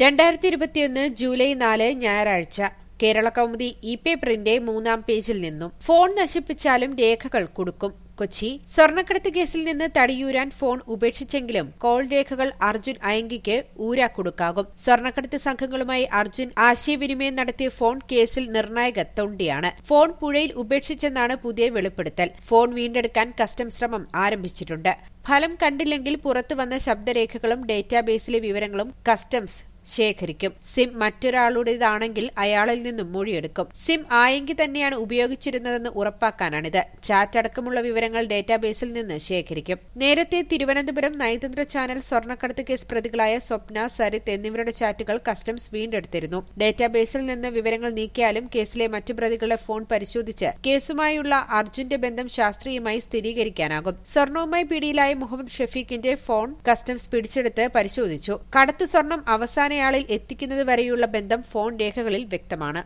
രണ്ടായിരത്തി ഇരുപത്തിയൊന്ന് ജൂലൈ നാല് ഞായറാഴ്ച കേരള കൗമുദി ഇ പേപ്പറിന്റെ മൂന്നാം പേജിൽ നിന്നും ഫോൺ നശിപ്പിച്ചാലും രേഖകൾ കൊടുക്കും കൊച്ചി സ്വർണ്ണക്കടത്ത് കേസിൽ നിന്ന് തടിയൂരാൻ ഫോൺ ഉപേക്ഷിച്ചെങ്കിലും കോൾ രേഖകൾ അർജുൻ അയങ്കിക്ക് ഊരാക്കുടുക്കാകും സ്വർണ്ണക്കടത്ത് സംഘങ്ങളുമായി അർജുൻ ആശയവിനിമയം നടത്തിയ ഫോൺ കേസിൽ നിർണായക തൊണ്ടിയാണ് ഫോൺ പുഴയിൽ ഉപേക്ഷിച്ചെന്നാണ് പുതിയ വെളിപ്പെടുത്തൽ ഫോൺ വീണ്ടെടുക്കാൻ കസ്റ്റംസ് ശ്രമം ആരംഭിച്ചിട്ടുണ്ട് ഫലം കണ്ടില്ലെങ്കിൽ പുറത്തു വന്ന ശബ്ദരേഖകളും ഡേറ്റാബേസിലെ വിവരങ്ങളും കസ്റ്റംസ് ശേഖരിക്കും സിം മറ്റൊരാളുടേതാണെങ്കിൽ അയാളിൽ നിന്നും മൊഴിയെടുക്കും സിം ആയെങ്കിൽ തന്നെയാണ് ഉപയോഗിച്ചിരുന്നതെന്ന് ഉറപ്പാക്കാനാണിത് ചാറ്റ് അടക്കമുള്ള വിവരങ്ങൾ ഡേറ്റാബേസിൽ നിന്ന് ശേഖരിക്കും നേരത്തെ തിരുവനന്തപുരം നയതന്ത്ര ചാനൽ സ്വർണ്ണക്കടത്ത് കേസ് പ്രതികളായ സ്വപ്ന സരിത് എന്നിവരുടെ ചാറ്റുകൾ കസ്റ്റംസ് വീണ്ടെടുത്തിരുന്നു ഡേറ്റാബേസിൽ നിന്ന് വിവരങ്ങൾ നീക്കിയാലും കേസിലെ മറ്റു പ്രതികളുടെ ഫോൺ പരിശോധിച്ച് കേസുമായുള്ള അർജുന്റെ ബന്ധം ശാസ്ത്രീയമായി സ്ഥിരീകരിക്കാനാകും സ്വർണവുമായി പിടിയിലായ മുഹമ്മദ് ഷഫീഖിന്റെ ഫോൺ കസ്റ്റംസ് പിടിച്ചെടുത്ത് പരിശോധിച്ചു കടത്തു സ്വർണം അവസാനയാളിൽ എത്തിക്കുന്നത് വരെയുള്ള ബന്ധം ഫോൺ രേഖകളിൽ വ്യക്തമാണ്